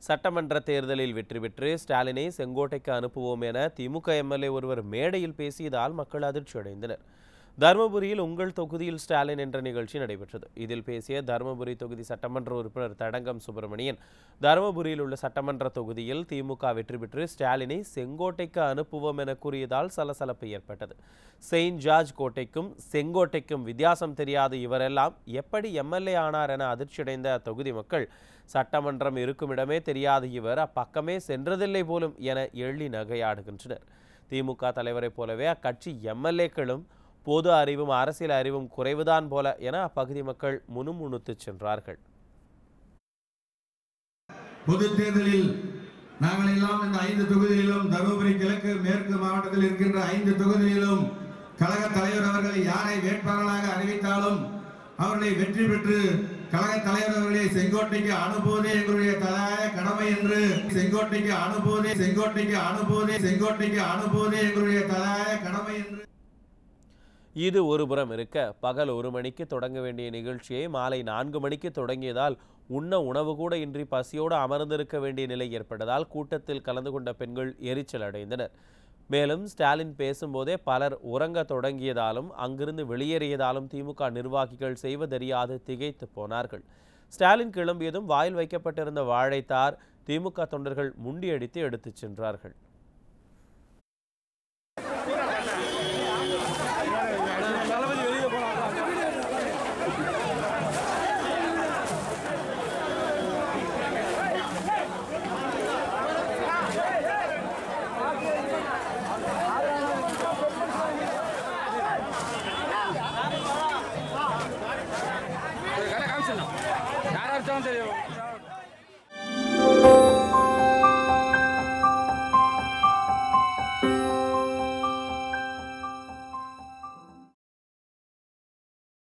சட்டமன்ற தேர்தலில் வெற்றி பெற்று ஸ்டாலினை செங்கோட்டைக்கு அனுப்புவோம் என திமுக எம்எல்ஏ ஒருவர் மேடையில் பேசியதால் மக்கள் அதிர்ச்சி அடைந்தனர் தருமபுரியில் உங்கள் தொகுதியில் ஸ்டாலின் என்ற நிகழ்ச்சி நடைபெற்றது இதில் பேசிய தருமபுரி தொகுதி சட்டமன்ற உறுப்பினர் தடங்கம் சுப்பிரமணியன் தருமபுரியில் உள்ள சட்டமன்ற தொகுதியில் திமுக வெற்றி பெற்று ஸ்டாலினை செங்கோட்டைக்கு அனுப்புவோம் என கூறியதால் சலசலப்பு ஏற்பட்டது செயின்ட் ஜார்ஜ் கோட்டைக்கும் செங்கோட்டைக்கும் வித்தியாசம் தெரியாத இவரெல்லாம் எப்படி எம்எல்ஏ ஆனார் என அதிர்ச்சியடைந்த அத்தொகுதி மக்கள் சட்டமன்றம் இருக்கும் இடமே தெரியாத இவர் அப்பக்கமே சென்றதில்லை போலும் என எள்ளி நகையாடுகின்றனர் திமுக தலைவரைப் போலவே அக்கட்சி எம்எல்ஏக்களும் பொது அறிவும் அரசியல் அறிவும் குறைவுதான் போல என அப்பகுதி மக்கள் முணுமுணுத்துச் சென்றார்கள் பொது தேர்தலில் நாங்கள் எல்லாம் இந்த ஐந்து தொகுதியிலும் தருமபுரி கிழக்கு மேற்கு மாவட்டத்தில் இருக்கின்ற ஐந்து தொகுதியிலும் கழக தலைவர் அவர்கள் யாரை வேட்பாளராக அறிவித்தாலும் அவர்களை வெற்றி பெற்று கழக தலைவர் அவர்களை செங்கோட்டைக்கு அனுப்புவதே எங்களுடைய தலையாய கடமை என்று செங்கோட்டைக்கு அனுப்புவதே செங்கோட்டைக்கு அனுப்புவதே செங்கோட்டைக்கு அனுப்புவதே எங்களுடைய தலையாய கடமை என்று இது ஒருபுறம் இருக்க பகல் ஒரு மணிக்கு தொடங்க வேண்டிய நிகழ்ச்சியை மாலை நான்கு மணிக்கு தொடங்கியதால் உண்ண உணவு கூட இன்றி பசியோடு அமர்ந்திருக்க வேண்டிய நிலை ஏற்பட்டதால் கூட்டத்தில் கலந்து கொண்ட பெண்கள் எரிச்சல் அடைந்தனர் மேலும் ஸ்டாலின் பேசும்போதே பலர் உறங்க தொடங்கியதாலும் அங்கிருந்து வெளியேறியதாலும் திமுக நிர்வாகிகள் செய்வதறியாது திகைத்து போனார்கள் ஸ்டாலின் கிளம்பியதும் வாயில் வைக்கப்பட்டிருந்த வாழைத்தார் திமுக தொண்டர்கள் முண்டியடித்து எடுத்துச் சென்றார்கள் கடை காமிச்சிடலாம் யார் அடிச்சாலும் தெரியும்